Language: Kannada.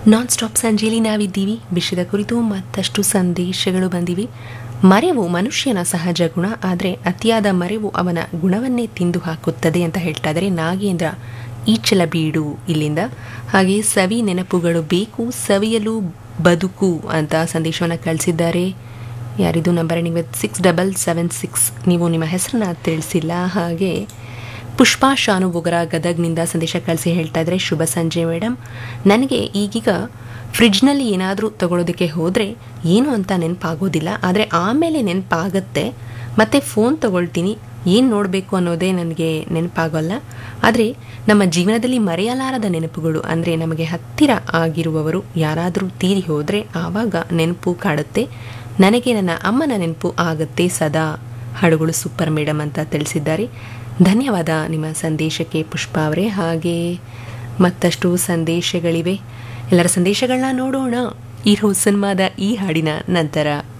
ನಾನ್ ಸ್ಟಾಪ್ ಸಂಜೆಯಲ್ಲಿ ನಾವಿದ್ದೀವಿ ವಿಷಯದ ಕುರಿತು ಮತ್ತಷ್ಟು ಸಂದೇಶಗಳು ಬಂದಿವೆ ಮರೆವು ಮನುಷ್ಯನ ಸಹಜ ಗುಣ ಆದರೆ ಅತಿಯಾದ ಮರೆವು ಅವನ ಗುಣವನ್ನೇ ತಿಂದು ಹಾಕುತ್ತದೆ ಅಂತ ಹೇಳ್ತಾ ಇದ್ದಾರೆ ನಾಗೇಂದ್ರ ಈಚಲ ಬೀಡು ಇಲ್ಲಿಂದ ಹಾಗೆ ಸವಿ ನೆನಪುಗಳು ಬೇಕು ಸವಿಯಲು ಬದುಕು ಅಂತ ಸಂದೇಶವನ್ನು ಕಳಿಸಿದ್ದಾರೆ ಯಾರಿದು ನಂಬರ್ ನೀವು ಸಿಕ್ಸ್ ಡಬಲ್ ಸೆವೆನ್ ಸಿಕ್ಸ್ ನೀವು ನಿಮ್ಮ ಹೆಸರನ್ನ ತಿಳಿಸಿಲ್ಲ ಹಾಗೆ ಪುಷ್ಪಾ ಶಾನು ಬೊಗರ ಗದಗ್ನಿಂದ ಸಂದೇಶ ಕಳಿಸಿ ಹೇಳ್ತಾ ಇದ್ರೆ ಶುಭ ಸಂಜೆ ಮೇಡಮ್ ನನಗೆ ಈಗೀಗ ಫ್ರಿಡ್ಜ್ನಲ್ಲಿ ಏನಾದರೂ ತಗೊಳ್ಳೋದಕ್ಕೆ ಹೋದರೆ ಏನು ಅಂತ ನೆನಪಾಗೋದಿಲ್ಲ ಆದರೆ ಆಮೇಲೆ ನೆನಪಾಗತ್ತೆ ಮತ್ತೆ ಫೋನ್ ತಗೊಳ್ತೀನಿ ಏನು ನೋಡಬೇಕು ಅನ್ನೋದೇ ನನಗೆ ನೆನಪಾಗೋಲ್ಲ ಆದರೆ ನಮ್ಮ ಜೀವನದಲ್ಲಿ ಮರೆಯಲಾರದ ನೆನಪುಗಳು ಅಂದರೆ ನಮಗೆ ಹತ್ತಿರ ಆಗಿರುವವರು ಯಾರಾದರೂ ತೀರಿ ಹೋದರೆ ಆವಾಗ ನೆನಪು ಕಾಡುತ್ತೆ ನನಗೆ ನನ್ನ ಅಮ್ಮನ ನೆನಪು ಆಗುತ್ತೆ ಸದಾ ಹಾಡುಗಳು ಸೂಪರ್ ಮೇಡಮ್ ಅಂತ ತಿಳಿಸಿದ್ದಾರೆ ಧನ್ಯವಾದ ನಿಮ್ಮ ಸಂದೇಶಕ್ಕೆ ಪುಷ್ಪ ಅವರೇ ಹಾಗೆ ಮತ್ತಷ್ಟು ಸಂದೇಶಗಳಿವೆ ಎಲ್ಲರ ಸಂದೇಶಗಳನ್ನ ನೋಡೋಣ ಈ ರೋ ಸಿನಿಮಾದ ಈ ಹಾಡಿನ ನಂತರ